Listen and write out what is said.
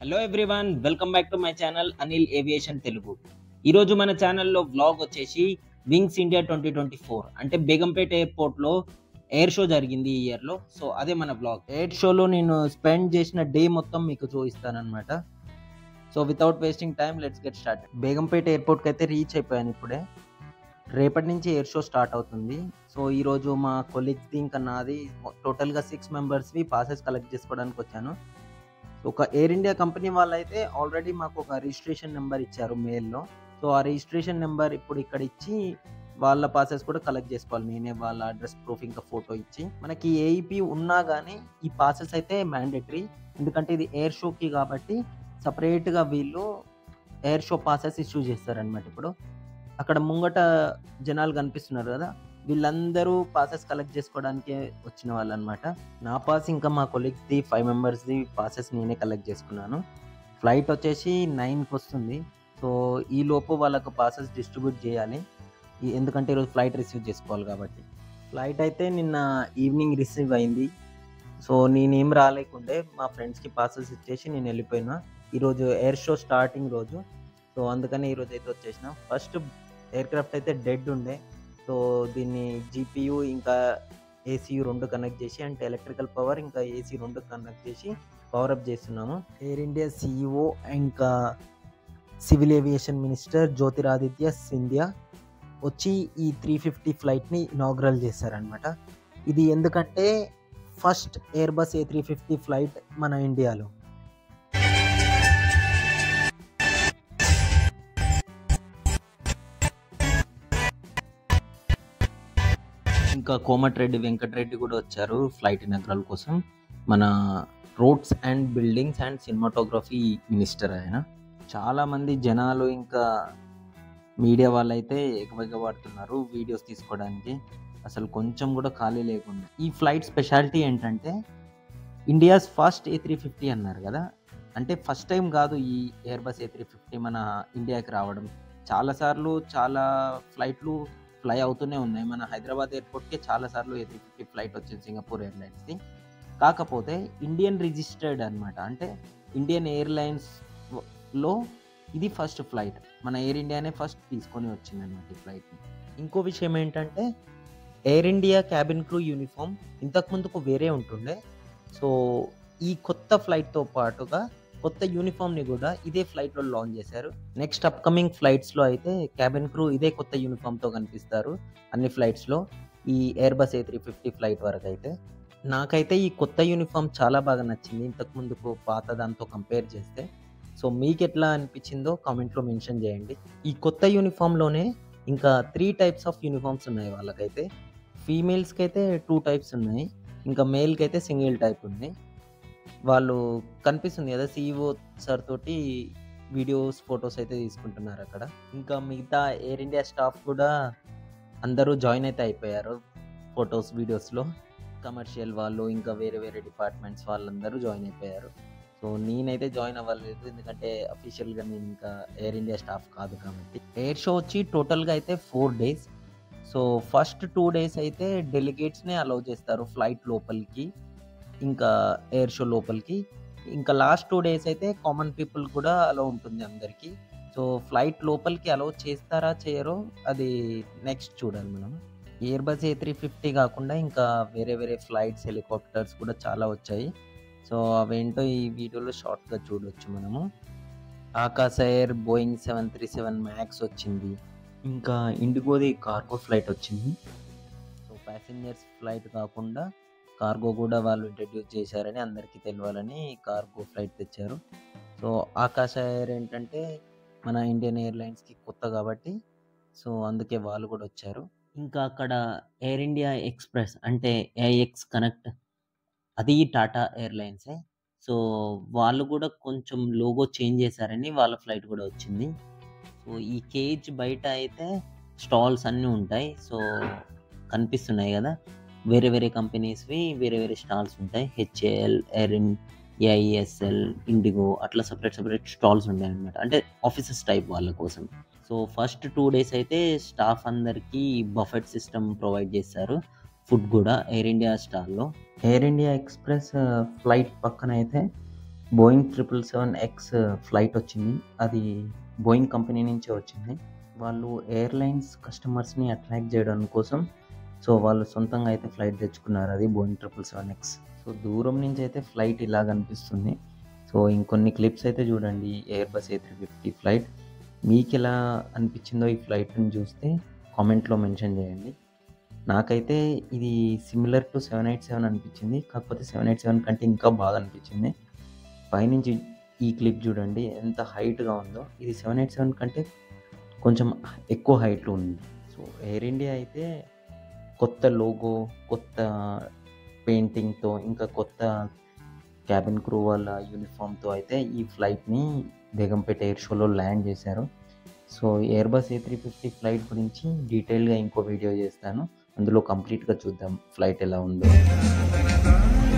hello everyone welcome back to my channel Anil aviation Telugu ఈరోజు మన ఛానల్లో వ్లాగ్ వచ్చేసి wings India twenty twenty four అంటే బేగంపేట ఎయిర్పోర్ట్లో ఎయిర్ షో జరిగింది ఈ ఇయర్లో సో అదే మన వ్లాగ్ ఎయిర్ షోలో నేను స్పెండ్ చేసిన డే మొత్తం మీకు చూపిస్తానమాట so without wasting time let's get start Begumpet ఎయిర్పోర్ట్కి అయితే రీచ్ అయిపోయాను ఇప్పుడే రేపటి నుంచి ఎయిర్ షో స్టార్ట్ అవుతుంది సో ఈరోజు మా కొలీగ్స్ది ఇంకా నాది టోటల్గా సిక్స్ మెంబర్స్వి పాసెస్ కలెక్ట్ చేసుకోవడానికి వచ్చాను ఒక ఎయిర్ ఇండియా కంపెనీ వాళ్ళైతే ఆల్రెడీ మాకు ఒక రిజిస్ట్రేషన్ నెంబర్ ఇచ్చారు మెయిల్లో సో ఆ రిజిస్ట్రేషన్ నెంబర్ ఇప్పుడు ఇక్కడ ఇచ్చి వాళ్ళ పాసెస్ కూడా కలెక్ట్ చేసుకోవాలి నేనే వాళ్ళ అడ్రస్ ప్రూఫ్ ఇంకా ఫోటో ఇచ్చి మనకి ఏఈపీ ఉన్నా కానీ ఈ పాసెస్ అయితే మ్యాండేటరీ ఎందుకంటే ఇది ఎయిర్ షోకి కాబట్టి సపరేట్గా వీళ్ళు ఎయిర్ షో పాసెస్ ఇష్యూ చేస్తారనమాట ఇప్పుడు అక్కడ ముంగట జనాలు కనిపిస్తున్నారు కదా వీళ్ళందరూ పాసెస్ కలెక్ట్ చేసుకోవడానికి వచ్చిన వాళ్ళు అనమాట నా పాస్ ఇంకా మా కొలీగ్స్ది ఫైవ్ మెంబర్స్ది పాసెస్ నేనే కలెక్ట్ చేసుకున్నాను ఫ్లైట్ వచ్చేసి నైన్కి వస్తుంది సో ఈ లోపు వాళ్ళకు పాసెస్ డిస్ట్రిబ్యూట్ చేయాలి ఈ- ఎందుకంటే ఈరోజు ఫ్లైట్ రిసీవ్ చేసుకోవాలి కాబట్టి ఫ్లైట్ అయితే నిన్న ఈవినింగ్ రిసీవ్ అయింది సో నేనేం రాలేకుండే మా ఫ్రెండ్స్కి పాసెస్ ఇచ్చేసి నేను వెళ్ళిపోయినా ఈరోజు ఎయిర్ షో స్టార్టింగ్ రోజు సో అందుకని ఈరోజు అయితే వచ్చేసిన ఫస్ట్ ఎయిర్ క్రాఫ్ట్ అయితే డెడ్ ఉండే సో దీన్ని జీపీయూ ఇంకా ఏసీయూ రెండు కనెక్ట్ చేసి అంటే ఎలక్ట్రికల్ పవర్ ఇంకా ఏసీ రెండు కనెక్ట్ చేసి పవర్ అప్ చేస్తున్నాము ఎయిర్ ఇండియా సిఇఓ ఇంకా civil aviation minister Jyotiraditya Scindia వచ్చి ఈ త్రీ ఫిఫ్టీ ఫ్లైట్ని ఇనాగ్రల్ చేశారనమాట ఇది ఎందుకంటే first Airbus A three fifty flight మన ఇండియాలో ఇంకా కోమటిరెడ్డి వెంకటరెడ్డి కూడా వచ్చారు ఫ్లైట్ ఇనాగ్రల్ కోసం మన roads and buildings and cinematography minister ఆయన చాలా మంది జనాలు ఇంకా మీడియా వాళ్ళైతే ఎగబెగబడుతున్నారు వీడియోస్ తీసుకోవడానికి అసలు కొంచెం కూడా ఖాళీ లేకుండా ఈ ఫ్లైట్ స్పెషాలిటీ ఏంటంటే India's first A three fifty అన్నారు కదా అంటే ఫస్ట్ టైం కాదు ఈ Airbus A three fifty మన ఇండియాకి రావడం చాలాసార్లు చాలా ఫ్లైట్లు ఫ్లై అవుతూనే ఉన్నాయి మన హైదరాబాద్ ఎయిర్పోర్ట్కి చాలాసార్లు ఏ త్రీ ఫిఫ్టీ ఫ్లైట్ వచ్చింది సింగపూర్ ఎయిర్లైన్స్ది కాకపోతే ఇండియన్ రిజిస్టర్డ్ అన్నమాట అంటే ఇండియన్ ఎయిర్లైన్స్లో ఇది ఫస్ట్ ఫ్లైట్ మన ఎయిర్ ఇండియానే ఫస్ట్ తీసుకొని వచ్చింది అనమాట ఈ ఫ్లైట్ని ఇంకో విషయం ఏంటంటే Air India cabin crew uniform ఇంతకు ముందుకు వేరే ఉంటుండే సో ఈ కొత్త ఫ్లైట్తో పాటుగా కొత్త యూనిఫామ్ని కూడా ఇదే ఫ్లైట్లో లాంచ్ చేశారు నెక్స్ట్ అప్కమింగ్ ఫ్లైట్స్లో అయితే క్యాబిన్ క్రూ ఇదే కొత్త యూనిఫామ్తో కనిపిస్తారు అన్ని ఫ్లైట్స్లో ఈ Airbus A three fifty flight వరకు అయితే నాకైతే ఈ కొత్త యూనిఫామ్ చాలా బాగా నచ్చింది ఇంతకు ముందుకు పాత దాంతో కంపేర్ చేస్తే సో మీకు ఎట్లా అనిపించిందో కామెంట్లో మెన్షన్ చేయండి ఈ కొత్త యూనిఫామ్లోనే ఇంకా త్రీ టైప్స్ ఆఫ్ యూనిఫామ్స్ ఉన్నాయి వాళ్ళకైతే ఫీమేల్స్కి అయితే టూ టైప్స్ ఉన్నాయి ఇంకా మేల్కి అయితే సింగిల్ టైప్ ఉంది వాళ్ళు కనిపిస్తుంది కదా సీఈఓ సార్ తోటి వీడియోస్ ఫొటోస్ అయితే తీసుకుంటున్నారు అక్కడ ఇంకా మిగతా ఎయిర్ ఇండియా స్టాఫ్ కూడా అందరూ జాయిన్ అయితే అయిపోయారు ఫొటోస్ వీడియోస్లో కమర్షియల్ వాళ్ళు ఇంకా వేరే వేరే డిపార్ట్మెంట్స్ వాళ్ళందరూ జాయిన్ అయిపోయారు సో నేనైతే జాయిన్ అవ్వలేదు ఎందుకంటే అఫీషియల్గా నేను ఇంకా ఎయిర్ ఇండియా స్టాఫ్ కాదు కాబట్టి ఎయిర్ షో వచ్చి టోటల్గా అయితే four days so first two days అయితే డెలిగేట్స్నే అలౌ చేస్తారు ఫ్లైట్ లోపలికి ఇంకా ఎయిర్ షో లోపలికి ఇంకా లాస్ట్ టూ డేస్ అయితే కామన్ పీపుల్ కూడా అలో ఉంటుంది అందరికీ సో ఫ్లైట్ లోపలికి అలౌ చేస్తారా చేయరో అది నెక్స్ట్ చూడాలి మనం Airbus A three fifty కాకుండా ఇంకా వేరే వేరే ఫ్లైట్స్ హెలికాప్టర్స్ కూడా చాలా వచ్చాయి సో అవేంటో ఈ వీడియోలో షార్ట్గా చూడొచ్చు మనము Akasa Air Boeing seven three seven max వచ్చింది ఇంకా ఇండిగోది కార్గో ఫ్లైట్ వచ్చింది సో ప్యాసింజర్స్ ఫ్లైట్ కాకుండా కార్గో కూడా వాళ్ళు ఇంట్రడ్యూస్ చేశారని అందరికీ తెలియాలని కార్గో ఫ్లైట్ తెచ్చారు సో ఆకాశ ఎయిర్ ఏంటంటే మన ఇండియన్ ఎయిర్లైన్స్కి కొత్త కాబట్టి సో అందుకే వాళ్ళు కూడా వచ్చారు ఇంకా అక్కడ ఎయిర్ ఇండియా ఎక్స్ప్రెస్ అంటే ఏఎక్స్ కనెక్ట్ అది టాటా ఎయిర్లైన్సే సో వాళ్ళు కూడా కొంచెం లోగో చేంజ్ చేశారని వాళ్ళ ఫ్లైట్ కూడా వచ్చింది సో ఈ కేజ్ బయట అయితే స్టాల్స్ అన్నీ ఉంటాయి సో కనిపిస్తున్నాయి కదా వేరే వేరే కంపెనీస్వి వేరే వేరే స్టాల్స్ ఉంటాయి హెచ్ఏఎల్ ఎయిర్ ఏఐఎస్ఎల్ ఇండిగో అట్లా సపరేట్ సపరేట్ స్టాల్స్ ఉంటాయి అనమాట అంటే ఆఫీసెస్ టైప్ వాళ్ళ కోసం సో ఫస్ట్ టూ డేస్ అయితే స్టాఫ్ అందరికీ బఫెట్ సిస్టమ్ ప్రొవైడ్ చేస్తారు ఫుడ్ కూడా ఎయిర్ ఇండియా స్టాల్లో ఎయిర్ ఇండియా ఎక్స్ప్రెస్ ఫ్లైట్ పక్కన అయితే Boeing triple seven X flight వచ్చింది అది బోయింగ్ కంపెనీ నుంచే వచ్చింది వాళ్ళు ఎయిర్లైన్స్ కస్టమర్స్ని అట్రాక్ట్ చేయడం కోసం సో వాళ్ళు సొంతంగా అయితే ఫ్లైట్ తెచ్చుకున్నారు అది Boeing triple seven X so దూరం నుంచి అయితే ఫ్లైట్ ఇలా కనిపిస్తుంది సో ఇంకొన్ని క్లిప్స్ అయితే చూడండి Airbus A three fifty flight మీకు ఎలా అనిపించిందో ఈ ఫ్లైట్ని చూస్తే కామెంట్లో మెన్షన్ చేయండి నాకైతే ఇది similar to seven eight seven అనిపించింది కాకపోతే సెవెన్ ఎయిట్ సెవెన్ కంటే ఇంకా బాగా అనిపించింది పైనుంచి ఈ క్లిప్ చూడండి ఎంత హైట్గా ఉందో ఇది సెవెన్ ఎయిట్ సెవెన్ కంటే కొంచెం ఎక్కువ హైట్లో ఉంది సో ఎయిర్ ఇండియా అయితే కొత్త లోగో కొత్త పెయింటింగ్తో ఇంకా కొత్త క్యాబిన్ క్రూ వాళ్ళ యూనిఫామ్తో అయితే ఈ ఫ్లైట్ని బేగంపేట ఎయిర్ షోలో ల్యాండ్ చేశారు so Airbus A three fifty flight గురించి డీటెయిల్గా ఇంకో వీడియో చేస్తాను అందులో కంప్లీట్గా చూద్దాం ఫ్లైట్ ఎలా ఉందో